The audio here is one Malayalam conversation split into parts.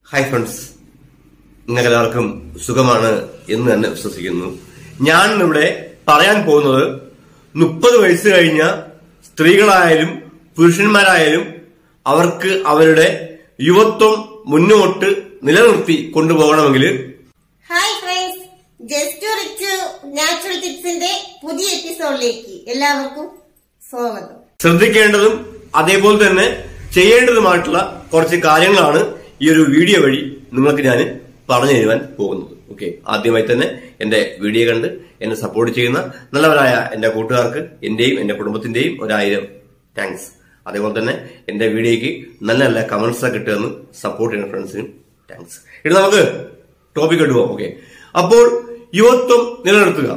ഹായ് ഫ്രണ്ട്സ് നിങ്ങൾക്ക് എല്ലാവർക്കും സുഖമാണ് എന്ന് തന്നെ വിശ്വസിക്കുന്നു ഞാൻ ഇവിടെ പറയാൻ പോകുന്നത് മുപ്പത് വയസ്സ് കഴിഞ്ഞ സ്ത്രീകളായാലും പുരുഷന്മാരായാലും അവർക്ക് അവരുടെ യുവത്വം മുന്നോട്ട് നിലനിർത്തി കൊണ്ടുപോകണമെങ്കിൽ hi friends just rich natural ടിപ്സിന്റെ പുതിയ എപ്പിസോഡിലേക്ക് എല്ലാവർക്കും സ്വാഗതം ശ്രദ്ധിക്കേണ്ടതും അതേപോലെ തന്നെ ചെയ്യേണ്ടതുമായിട്ടുള്ള കുറച്ച് കാര്യങ്ങളാണ് ഈ ഒരു വീഡിയോ വഴി നിങ്ങൾക്ക് ഞാൻ പറഞ്ഞു തരുവാൻ പോകുന്നത് ഓക്കെ ആദ്യമായി തന്നെ എന്റെ വീഡിയോ കണ്ട് എന്നെ സപ്പോർട്ട് ചെയ്യുന്ന നല്ലവരായ എന്റെ കൂട്ടുകാർക്ക് എന്റെയും എന്റെ കുടുംബത്തിന്റെയും ഒരായിരം താങ്ക്സ് അതേപോലെ തന്നെ എന്റെ വീഡിയോയ്ക്ക് നല്ല നല്ല കമന്റ്സ് ഒക്കെ കിട്ടുമെന്ന് സപ്പോർട്ട് ചെയ്യുന്ന ഫ്രണ്ട്സിനും താങ്ക്സ് ഇനി നമുക്ക് ടോപ്പിക് ഇടുവോ ഓക്കെ അപ്പോൾ യുവത്വം നിലനിർത്തുക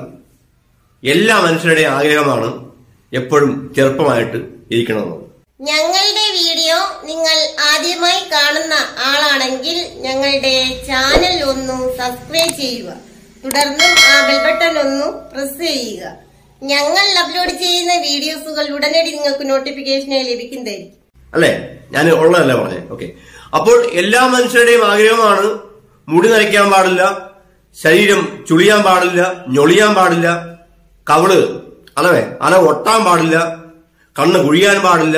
എല്ലാ മനുഷ്യരുടെയും ആഗ്രഹമാണ് എപ്പോഴും ചെറുപ്പമായിട്ട് ഇരിക്കണമെന്നത് ഞങ്ങളുടെ വീഡിയോ നിങ്ങൾ ആദ്യമായി കാണുന്ന ആളാണെങ്കിൽ ഞങ്ങളുടെ ചാനൽ ഒന്ന് സബ്സ്ക്രൈബ് ചെയ്യുക തുടർന്നും ആ ബെൽ ബട്ടൺ ഒന്ന് പ്രസ് ചെയ്യുക ഞങ്ങൾ അപ്ലോഡ് ചെയ്യുന്ന വീഡിയോസുകൾ ഉടനടി നിങ്ങൾക്ക് നോട്ടിഫിക്കേഷനായി ലഭിക്കുന്നതായിരിക്കും അല്ലേ ഞാൻ ഉള്ളതല്ലേ പറഞ്ഞേ ഓക്കെ അപ്പോൾ എല്ലാ മനുഷ്യരുടെയും ആഗ്രഹമാണ് മുടി നരയ്ക്കാൻ പാടില്ല ശരീരം ചുളിയാൻ പാടില്ല ഞൊളിയാൻ പാടില്ല കവിള് അലവേ അല ഒട്ടാൻ പാടില്ല കണ്ണ് കുഴിയാൻ പാടില്ല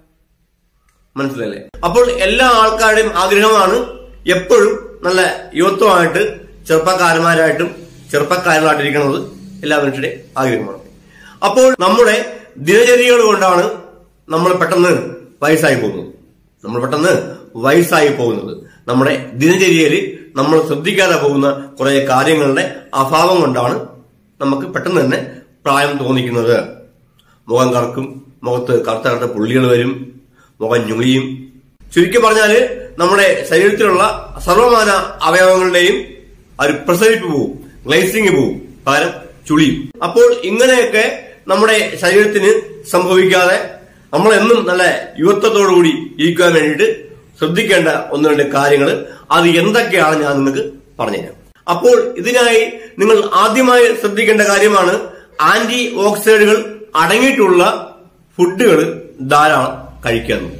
മനസ്സിലല്ലേ അപ്പോൾ എല്ലാ ആൾക്കാരുടെയും ആഗ്രഹമാണ് എപ്പോഴും നല്ല യുവത്വമായിട്ട് ചെറുപ്പക്കാരന്മാരായിട്ടും ചെറുപ്പക്കാരനായിട്ടിരിക്കുന്നത് എല്ലാ മനുഷ്യരുടെയും ആഗ്രഹമാണ് അപ്പോൾ നമ്മുടെ ദിനചര്യകൾ കൊണ്ടാണ് നമ്മൾ പെട്ടെന്ന് വയസ്സായി പോകുന്നത് നമ്മൾ പെട്ടെന്ന് വയസ്സായി പോകുന്നത് നമ്മുടെ ദിനചര്യയിൽ നമ്മൾ ശ്രദ്ധിക്കാതെ പോകുന്ന കുറെ കാര്യങ്ങളുടെ അഭാവം കൊണ്ടാണ് നമുക്ക് പെട്ടെന്ന് തന്നെ പ്രായം തോന്നിക്കുന്നത് മുഖം കറക്കും മുഖത്ത് കറുത്ത കറുത്ത പുള്ളികൾ വരും മുഖം ഞുളിയും ചുരുക്കി പറഞ്ഞാല് നമ്മുടെ ശരീരത്തിലുള്ള സർവമാന അവയവങ്ങളുടെയും ഒരു പ്രസരിപ്പ് പോവും ഗ്ലൈസിങ് പോവും പകരം ചുളിയും അപ്പോൾ ഇങ്ങനെയൊക്കെ നമ്മുടെ ശരീരത്തിന് സംഭവിക്കാതെ നമ്മൾ എന്നും നല്ല യുവത്വത്തോടുകൂടി ഇരിക്കാൻ വേണ്ടിയിട്ട് ശ്രദ്ധിക്കേണ്ട ഒന്ന് രണ്ട് കാര്യങ്ങൾ അത് എന്തൊക്കെയാണ് ഞാൻ നിങ്ങൾക്ക് പറഞ്ഞുതരാം അപ്പോൾ ഇതിനായി നിങ്ങൾ ആദ്യമായി ശ്രദ്ധിക്കേണ്ട കാര്യമാണ് ആന്റി ഓക്സൈഡുകൾ അടങ്ങിയിട്ടുള്ള ഫുഡുകൾ ധാരാളം കഴിക്കുക എന്നുള്ളത്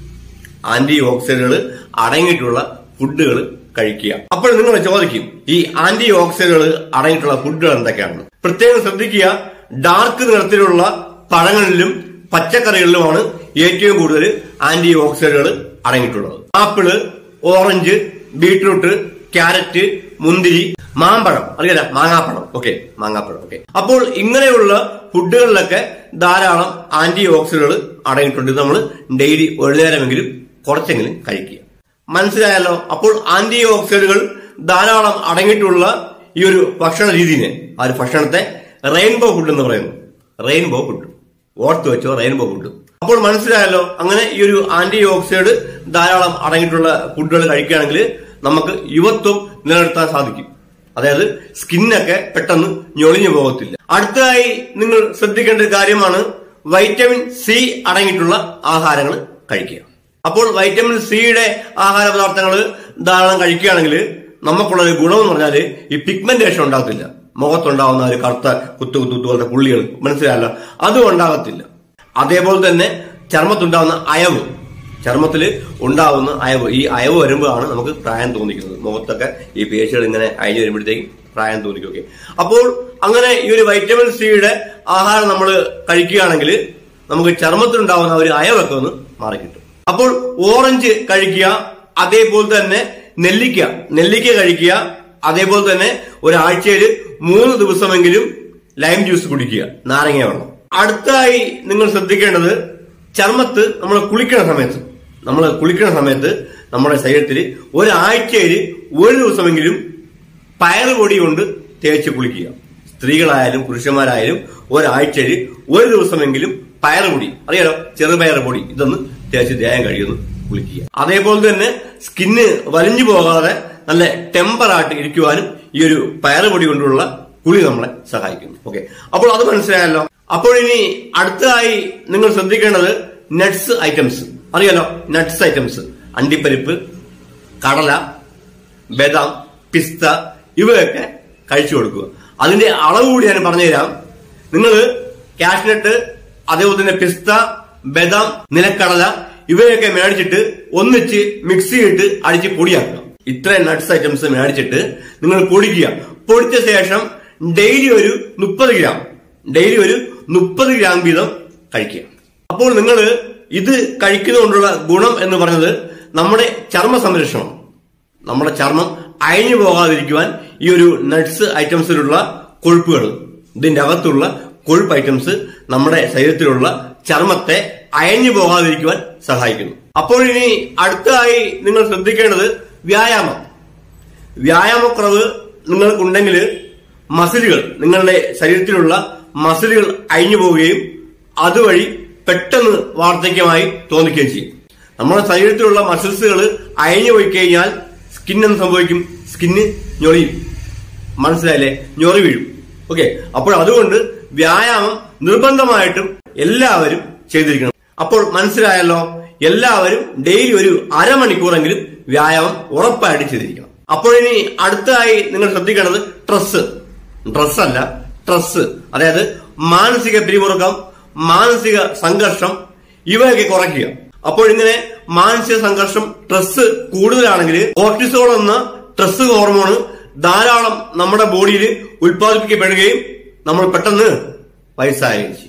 ആന്റി ഓക്സൈഡുകൾ അടങ്ങിയിട്ടുള്ള ഫുഡുകൾ കഴിക്കുക അപ്പോൾ നിങ്ങൾ ചോദിക്കും ഈ ആന്റി ഓക്സൈഡുകൾ അടങ്ങിയിട്ടുള്ള ഫുഡുകൾ എന്തൊക്കെയാണ് പ്രത്യേകം ശ്രദ്ധിക്കുക ഡാർക്ക് നിറത്തിലുള്ള പഴങ്ങളിലും പച്ചക്കറികളിലുമാണ് ഏറ്റവും കൂടുതൽ ആന്റി ഓക്സൈഡുകൾ അടങ്ങിയിട്ടുള്ളത് ആപ്പിള് ഓറഞ്ച് ബീട്രൂട്ട് ക്യാരറ്റ് മുന്തിരി മാമ്പഴം അറിയില്ല മാങ്ങാപ്പഴം ഓക്കെ മാങ്ങാപ്പഴം ഓക്കെ അപ്പോൾ ഇങ്ങനെയുള്ള ഫുഡുകളിലൊക്കെ ധാരാളം ആന്റി ഓക്സിഡുകൾ അടങ്ങിയിട്ടുണ്ട് ഇത് നമ്മൾ ഡെയിലി ഒരു നേരമെങ്കിലും കുറച്ചെങ്കിലും കഴിക്കുക മനസ്സിലായല്ലോ അപ്പോൾ ആന്റി ഓക്സൈഡുകൾ ധാരാളം അടങ്ങിയിട്ടുള്ള ഈ ഒരു ഭക്ഷണ രീതിനെ ആ ഒരു ഭക്ഷണത്തെ റെയിൻബോ ഫുഡ് എന്ന് പറയുന്നു റെയിൻബോ ഫുഡ് ഓർത്ത് വെച്ചോ റെയിൻബോ ഫുഡ് അപ്പോൾ മനസ്സിലായല്ലോ അങ്ങനെ ഈ ഒരു ആന്റി ഓക്സൈഡ് ധാരാളം അടങ്ങിയിട്ടുള്ള ഫുഡുകൾ കഴിക്കുകയാണെങ്കിൽ നമുക്ക് യുവത്വം നിലനിർത്താൻ സാധിക്കും അതായത് സ്കിന്നൊക്കെ പെട്ടെന്ന് ഞൊളിഞ്ഞു പോകത്തില്ല അടുത്തതായി നിങ്ങൾ ശ്രദ്ധിക്കേണ്ട ഒരു കാര്യമാണ് വൈറ്റമിൻ സി അടങ്ങിയിട്ടുള്ള ആഹാരങ്ങൾ കഴിക്കുക അപ്പോൾ വൈറ്റമിൻ സിയുടെ ആഹാര പദാർത്ഥങ്ങൾ ധാരാളം കഴിക്കുകയാണെങ്കിൽ നമുക്കുള്ള ഒരു ഗുണം എന്ന് പറഞ്ഞാൽ ഈ പിഗ്മെന്റേഷൻ ഉണ്ടാകത്തില്ല മുഖത്തുണ്ടാവുന്ന ഒരു കറുത്ത കുത്തു കുത്തു കുത്തു പോലത്തെ പുള്ളികൾ മനസ്സിലായല്ലോ അതും ഉണ്ടാകത്തില്ല അതേപോലെ തന്നെ ചർമ്മത്തുണ്ടാവുന്ന അയവ് ചർമ്മത്തിൽ ഉണ്ടാവുന്ന അയവ് ഈ അയവ് വരുമ്പോഴാണ് നമുക്ക് പ്രായം തോന്നിക്കുന്നത് മുഖത്തൊക്കെ ഈ പേശികൾ ഇങ്ങനെ അയഞ്ഞു വരുമ്പോഴത്തേക്കും പ്രായം തോന്നിക്കും ഓക്കെ അപ്പോൾ അങ്ങനെ ഈ ഒരു വൈറ്റമിൻ സിയുടെ ആഹാരം നമ്മൾ കഴിക്കുകയാണെങ്കിൽ നമുക്ക് ചർമ്മത്തിലുണ്ടാവുന്ന ഒരു അയവൊക്കെ ഒന്ന് മാറിക്കിട്ടും അപ്പോൾ ഓറഞ്ച് കഴിക്കുക അതേപോലെ തന്നെ നെല്ലിക്ക നെല്ലിക്ക കഴിക്കുക അതേപോലെ തന്നെ ഒരാഴ്ചയിൽ മൂന്ന് ദിവസമെങ്കിലും ലൈം ജ്യൂസ് കുടിക്കുക നാരങ്ങ വെള്ളം അടുത്തായി നിങ്ങൾ ശ്രദ്ധിക്കേണ്ടത് ചർമ്മത്ത് നമ്മൾ കുളിക്കുന്ന സമയത്ത് നമ്മൾ കുളിക്കുന്ന സമയത്ത് നമ്മുടെ ശരീരത്തിൽ ഒരാഴ്ചയിൽ ഒരു ദിവസമെങ്കിലും പയറുപൊടി കൊണ്ട് തേച്ച് കുളിക്കുക സ്ത്രീകളായാലും പുരുഷന്മാരായാലും ഒരാഴ്ചയിൽ ഒരു ദിവസമെങ്കിലും പയറുപൊടി അറിയാലോ ചെറുപയർ പൊടി ഇതൊന്ന് തേച്ച് ദേഹം കഴിയുന്നു കുളിക്കുക അതേപോലെ തന്നെ സ്കിന്ന് വലിഞ്ഞു പോകാതെ നല്ല ടെമ്പറായിട്ട് ഇരിക്കുവാനും ഈ ഒരു പയറുപൊടി കൊണ്ടുള്ള കുളി നമ്മളെ സഹായിക്കുന്നു ഓക്കെ അപ്പോൾ അത് മനസ്സിലായല്ലോ അപ്പോൾ ഇനി അടുത്തതായി നിങ്ങൾ ശ്രദ്ധിക്കേണ്ടത് നട്ട്സ് ഐറ്റംസ് അറിയാലോ നട്ട്സ് ഐറ്റംസ് അണ്ടിപ്പരിപ്പ് കടല ബദാം പിസ്ത ഇവയൊക്കെ കഴിച്ചു കൊടുക്കുക അതിന്റെ അളവ് കൂടി ഞാൻ പറഞ്ഞുതരാം നിങ്ങൾ കാഷ്നട്ട് അതേപോലെ തന്നെ പിസ്ത ബദാം നിലക്കടല ഇവയൊക്കെ മേടിച്ചിട്ട് ഒന്നിച്ച് മിക്സിയിട്ട് അടിച്ച് പൊടിയാക്കുക ഇത്രയും നട്ട്സ് ഐറ്റംസ് മേടിച്ചിട്ട് നിങ്ങൾ പൊടിക്കുക പൊടിച്ച ശേഷം ഡെയിലി ഒരു മുപ്പത് ഗ്രാം ഡെയിലി ഒരു മുപ്പത് ഗ്രാം വീതം കഴിക്കുക അപ്പോൾ നിങ്ങൾ ഇത് കഴിക്കുന്നതുകൊണ്ടുള്ള ഗുണം എന്ന് പറഞ്ഞത് നമ്മുടെ ചർമ്മ സംരക്ഷണം നമ്മുടെ ചർമ്മം അയഞ്ഞു പോകാതിരിക്കുവാൻ ഈ ഒരു നട്ട്സ് ഐറ്റംസിലുള്ള കൊഴുപ്പുകൾ ഇതിന്റെ അകത്തുള്ള കൊഴുപ്പ് ഐറ്റംസ് നമ്മുടെ ശരീരത്തിലുള്ള ചർമ്മത്തെ അയഞ്ഞു പോകാതിരിക്കുവാൻ സഹായിക്കുന്നു അപ്പോൾ ഇനി അടുത്തതായി നിങ്ങൾ ശ്രദ്ധിക്കേണ്ടത് വ്യായാമം വ്യായാമക്കുറവ് നിങ്ങൾക്കുണ്ടെങ്കിൽ മസിലുകൾ നിങ്ങളുടെ ശരീരത്തിലുള്ള മസിലുകൾ അഴിഞ്ഞു പോവുകയും അതുവഴി പെട്ടെന്ന് വാർദ്ധക്യമായി തോന്നിക്കുകയും ചെയ്യും നമ്മുടെ ശരീരത്തിലുള്ള മസിൽസുകൾ അയഞ്ഞു പോയി കഴിഞ്ഞാൽ സ്കിൻ എന്ത് സംഭവിക്കും സ്കിന്ന് ഞൊളിയും മനസ്സിലായില്ലേ ഞൊറി വീഴും ഓക്കെ അപ്പോൾ അതുകൊണ്ട് വ്യായാമം നിർബന്ധമായിട്ടും എല്ലാവരും ചെയ്തിരിക്കണം അപ്പോൾ മനസ്സിലായല്ലോ എല്ലാവരും ഡെയിലി ഒരു അരമണിക്കൂറെങ്കിലും വ്യായാമം ഉറപ്പായിട്ട് ചെയ്തിരിക്കണം അപ്പോൾ ഇനി അടുത്തതായി നിങ്ങൾ ശ്രദ്ധിക്കേണ്ടത് ട്രസ് ഡ്രസ് അല്ല ട്രസ് അതായത് മാനസിക പിരിമുറുക്കം മാനസിക സംഘർഷം ഇവയൊക്കെ കുറയ്ക്കുക അപ്പോൾ ഇങ്ങനെ മാനസിക സംഘർഷം സ്ട്രെസ് കൂടുതലാണെങ്കിൽ കോർട്ടിസോൾ എന്ന സ്ട്രെസ് ഹോർമോണ് ധാരാളം നമ്മുടെ ബോഡിയിൽ ഉൽപ്പാദിപ്പിക്കപ്പെടുകയും നമ്മൾ പെട്ടെന്ന് വയസ്സാകുകയും ചെയ്യും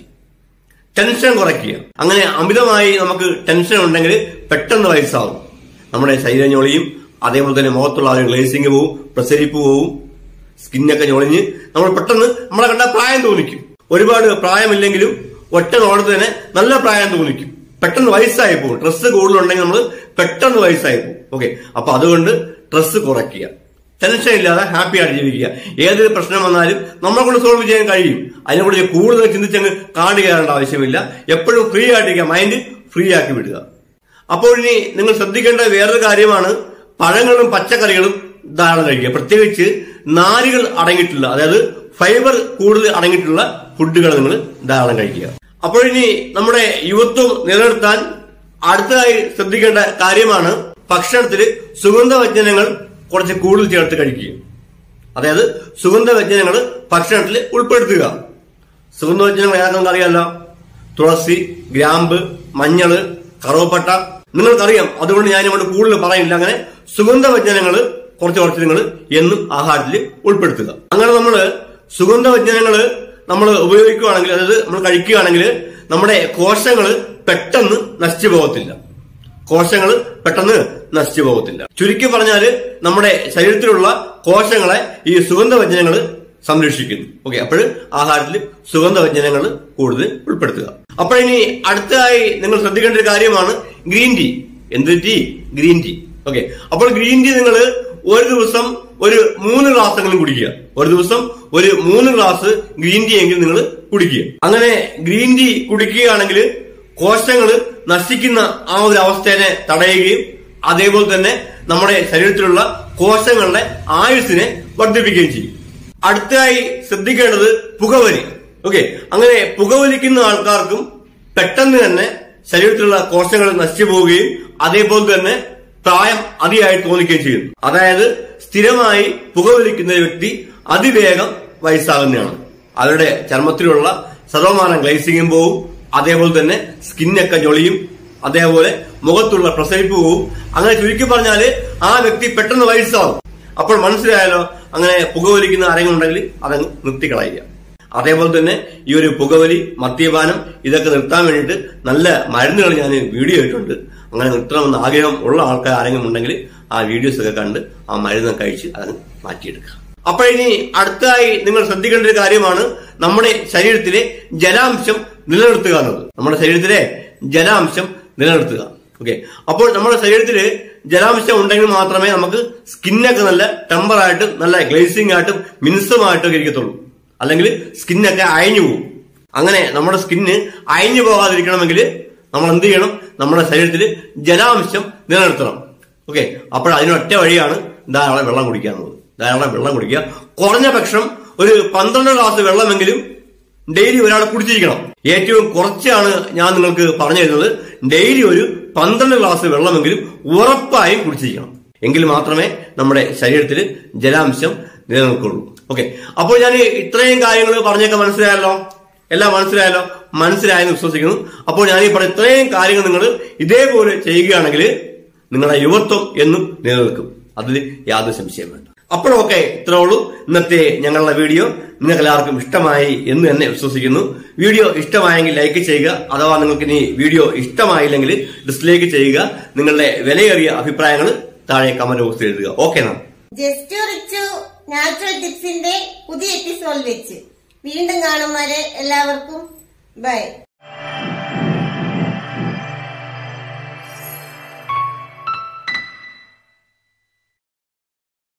ടെൻഷൻ കുറയ്ക്കുക അങ്ങനെ അമിതമായി നമുക്ക് ടെൻഷൻ ഉണ്ടെങ്കിൽ പെട്ടെന്ന് വയസ്സാവും നമ്മുടെ ശരീരം ഞൊളിയും അതേപോലെ തന്നെ മുഖത്തുള്ള ആ ഗ്ലേസിങ് പോവും പ്രസരിപ്പ് പോവും സ്കിന്നൊക്കെ ഞൊളിഞ്ഞ് നമ്മൾ പെട്ടെന്ന് നമ്മളെ കണ്ട പ്രായം തോന്നിക്കും ഒരുപാട് പ്രായമില്ലെങ്കിലും ഒറ്റ നോടത്ത് തന്നെ നല്ല പ്രായം തോന്നിക്കും പെട്ടെന്ന് വയസ്സായി പോകും ഡ്രസ്സ് കൂടുതലുണ്ടെങ്കിൽ നമ്മൾ പെട്ടെന്ന് വയസ്സായി പോകും ഓക്കെ അപ്പൊ അതുകൊണ്ട് ഡ്രസ്സ് കുറയ്ക്കുക ടെൻഷൻ ഇല്ലാതെ ഹാപ്പി ആയിട്ട് ജീവിക്കുക ഏതൊരു പ്രശ്നം വന്നാലും നമ്മളെ കൊണ്ട് സോൾവ് ചെയ്യാൻ കഴിയും അതിനെക്കുറിച്ച് കൂടുതൽ ചിന്തിച്ചങ്ങ് കാട് കയറേണ്ട ആവശ്യമില്ല എപ്പോഴും ഫ്രീ ആയിട്ടിരിക്കുക മൈൻഡ് ഫ്രീ ആക്കി വിടുക അപ്പോൾ ഇനി നിങ്ങൾ ശ്രദ്ധിക്കേണ്ട വേറൊരു കാര്യമാണ് പഴങ്ങളും പച്ചക്കറികളും ധാരാളം കഴിക്കുക പ്രത്യേകിച്ച് നാരുകൾ അടങ്ങിയിട്ടുള്ള അതായത് ഫൈബർ കൂടുതൽ അടങ്ങിയിട്ടുള്ള ഫുഡുകൾ നിങ്ങൾ ധാരാളം കഴിക്കുക അപ്പോൾ ഇനി നമ്മുടെ യുവത്വം നിലനിർത്താൻ അടുത്തതായി ശ്രദ്ധിക്കേണ്ട കാര്യമാണ് ഭക്ഷണത്തിൽ സുഗന്ധവ്യഞ്ജനങ്ങൾ കുറച്ച് കൂടുതൽ ചേർത്ത് കഴിക്കുക അതായത് സുഗന്ധവ്യഞ്ജനങ്ങൾ ഭക്ഷണത്തിൽ ഉൾപ്പെടുത്തുക സുഗന്ധവ്യഞ്ജനങ്ങൾ ഏതാണെന്ന് അറിയാമല്ലോ തുളസി ഗ്രാമ്പ് മഞ്ഞള് കറുവപ്പട്ട നിങ്ങൾക്കറിയാം അതുകൊണ്ട് ഞാൻ ഇവിടെ കൂടുതൽ പറയില്ല അങ്ങനെ സുഗന്ധവ്യഞ്ജനങ്ങൾ കുറച്ച് കുറച്ച് നിങ്ങൾ എന്നും ആഹാരത്തിൽ ഉൾപ്പെടുത്തുക അങ്ങനെ നമ്മൾ സുഗന്ധവ്യഞ്ജനങ്ങൾ നമ്മൾ ഉപയോഗിക്കുകയാണെങ്കിൽ അതായത് നമ്മൾ കഴിക്കുകയാണെങ്കിൽ നമ്മുടെ കോശങ്ങൾ പെട്ടെന്ന് നശിച്ചു പോകത്തില്ല കോശങ്ങൾ പെട്ടെന്ന് നശിച്ചു പോകത്തില്ല ചുരുക്കി പറഞ്ഞാല് നമ്മുടെ ശരീരത്തിലുള്ള കോശങ്ങളെ ഈ സുഗന്ധവ്യഞ്ജനങ്ങൾ സംരക്ഷിക്കുന്നു ഓക്കെ അപ്പോൾ ആഹാരത്തിൽ സുഗന്ധവ്യഞ്ജനങ്ങൾ കൂടുതൽ ഉൾപ്പെടുത്തുക അപ്പോൾ ഇനി അടുത്തതായി നിങ്ങൾ ശ്രദ്ധിക്കേണ്ട ഒരു കാര്യമാണ് ഗ്രീൻ ടീ എന്ത് ടീ ഗ്രീൻ ടീ ഓക്കെ അപ്പോൾ ഗ്രീൻ ടീ നിങ്ങൾ ഒരു ദിവസം ഒരു മൂന്ന് ഗ്ലാസ് എങ്കിലും കുടിക്കുക ഒരു ദിവസം ഒരു മൂന്ന് ഗ്ലാസ് ഗ്രീൻ ടീ എങ്കിലും നിങ്ങൾ കുടിക്കുക അങ്ങനെ ഗ്രീൻ ടീ കുടിക്കുകയാണെങ്കിൽ കോശങ്ങൾ നശിക്കുന്ന ആ ഒരു അവസ്ഥയെ തടയുകയും അതേപോലെ തന്നെ നമ്മുടെ ശരീരത്തിലുള്ള കോശങ്ങളുടെ ആയുസ്സിനെ വർദ്ധിപ്പിക്കുകയും ചെയ്യും അടുത്തതായി ശ്രദ്ധിക്കേണ്ടത് പുകവലി ഓക്കെ അങ്ങനെ പുകവലിക്കുന്ന ആൾക്കാർക്കും പെട്ടെന്ന് തന്നെ ശരീരത്തിലുള്ള കോശങ്ങൾ നശിച്ചു പോവുകയും അതേപോലെ തന്നെ പ്രായം അതിയായി തോന്നിക്കുകയും ചെയ്യുന്നു അതായത് സ്ഥിരമായി പുകവലിക്കുന്ന ഒരു വ്യക്തി അതിവേഗം വയസ്സാകുന്നതാണ് അവരുടെ ചർമ്മത്തിലുള്ള സർവമാനം ഗ്ലൈസിങ്ങും പോവും അതേപോലെ തന്നെ സ്കിന്നൊക്കെ ഞൊളിയും അതേപോലെ മുഖത്തുള്ള പ്രസരിപ്പ് പോവും അങ്ങനെ ചുരുക്കി പറഞ്ഞാല് ആ വ്യക്തി പെട്ടെന്ന് വയസ്സാവും അപ്പോൾ മനസ്സിലായാലോ അങ്ങനെ പുകവലിക്കുന്ന ആരെങ്കിലും ഉണ്ടെങ്കിൽ അതങ്ങ് നിർത്തിക്കളയുക അതേപോലെ തന്നെ ഈ ഒരു പുകവലി മദ്യപാനം ഇതൊക്കെ നിർത്താൻ വേണ്ടിയിട്ട് നല്ല മരുന്നുകൾ ഞാൻ വീഡിയോ ഇട്ടുണ്ട് അങ്ങനെ നിർത്തണമെന്ന് ആഗ്രഹം ഉള്ള ആൾക്കാർ ആരെങ്കിലും ഉണ്ടെങ്കിൽ ആ വീഡിയോസ് ഒക്കെ കണ്ട് ആ മരുന്ന് കഴിച്ച് അതങ്ങ് മാറ്റിയെടുക്കുക അപ്പൊ ഇനി അടുത്തതായി നിങ്ങൾ ശ്രദ്ധിക്കേണ്ട ഒരു കാര്യമാണ് നമ്മുടെ ശരീരത്തിലെ ജലാംശം നിലനിർത്തുക എന്നത് നമ്മുടെ ശരീരത്തിലെ ജലാംശം നിലനിർത്തുക ഓക്കെ അപ്പോൾ നമ്മുടെ ശരീരത്തിൽ ജലാംശം ഉണ്ടെങ്കിൽ മാത്രമേ നമുക്ക് സ്കിന്നൊക്കെ നല്ല ടെമ്പറായിട്ടും നല്ല ഗ്ലേസിംഗ് ആയിട്ടും മിനുസമായിട്ടും ഒക്കെ ഇരിക്കത്തുള്ളൂ അല്ലെങ്കിൽ സ്കിന്നൊക്കെ അയഞ്ഞു പോകും അങ്ങനെ നമ്മുടെ സ്കിന്ന് അയഞ്ഞു പോകാതിരിക്കണമെങ്കിൽ നമ്മൾ എന്ത് ചെയ്യണം നമ്മുടെ ശരീരത്തിൽ ജലാംശം നിലനിർത്തണം ഓക്കെ അപ്പോൾ അതിനൊറ്റ വഴിയാണ് ധാരാളം വെള്ളം കുടിക്കുക എന്നുള്ളത് ധാരാളം വെള്ളം കുടിക്കുക കുറഞ്ഞ പക്ഷം ഒരു പന്ത്രണ്ട് ഗ്ലാസ് വെള്ളമെങ്കിലും ഡെയിലി ഒരാൾ കുടിച്ചിരിക്കണം ഏറ്റവും കുറച്ചാണ് ഞാൻ നിങ്ങൾക്ക് പറഞ്ഞു തരുന്നത് ഡെയിലി ഒരു പന്ത്രണ്ട് ഗ്ലാസ് വെള്ളമെങ്കിലും ഉറപ്പായും കുടിച്ചിരിക്കണം എങ്കിൽ മാത്രമേ നമ്മുടെ ശരീരത്തിൽ ജലാംശം നിലനിൽക്കുള്ളൂ ഓക്കെ അപ്പോൾ ഞാൻ ഇത്രയും കാര്യങ്ങൾ പറഞ്ഞൊക്കെ മനസ്സിലായല്ലോ എല്ലാം മനസ്സിലായല്ലോ മനസ്സിലായെന്ന് വിശ്വസിക്കുന്നു അപ്പോൾ ഞാൻ ഈ പറഞ്ഞ ഇത്രയും കാര്യങ്ങൾ നിങ്ങൾ ഇതേപോലെ ചെയ്യുകയാണെങ്കിൽ നിങ്ങളുടെ യുവത്വം എന്നും നിലനിൽക്കും അതിൽ യാതൊരു സംശയം വേണ്ട അപ്പോഴൊക്കെ ഇത്രേ ഉള്ളൂ ഇന്നത്തെ ഞങ്ങളുടെ വീഡിയോ നിങ്ങൾക്ക് എല്ലാവർക്കും ഇഷ്ടമായി എന്ന് തന്നെ വിശ്വസിക്കുന്നു വീഡിയോ ഇഷ്ടമായെങ്കിൽ ലൈക്ക് ചെയ്യുക അഥവാ നിങ്ങൾക്ക് ഇനി വീഡിയോ ഇഷ്ടമായില്ലെങ്കിൽ ഡിസ്ലൈക്ക് ചെയ്യുക നിങ്ങളുടെ വിലയേറിയ അഭിപ്രായങ്ങൾ താഴെ കമന്റ് ബോക്സിൽ എഴുതുക ഓക്കെ എന്നാ ജസ്റ്റ് റിച്ചു നാച്ചുറൽ ടിപ്സിന്റെ പുതിയ എപ്പിസോഡ് വെച്ച് വീണ്ടും കാണും വരെ എല്ലാവർക്കും ബൈ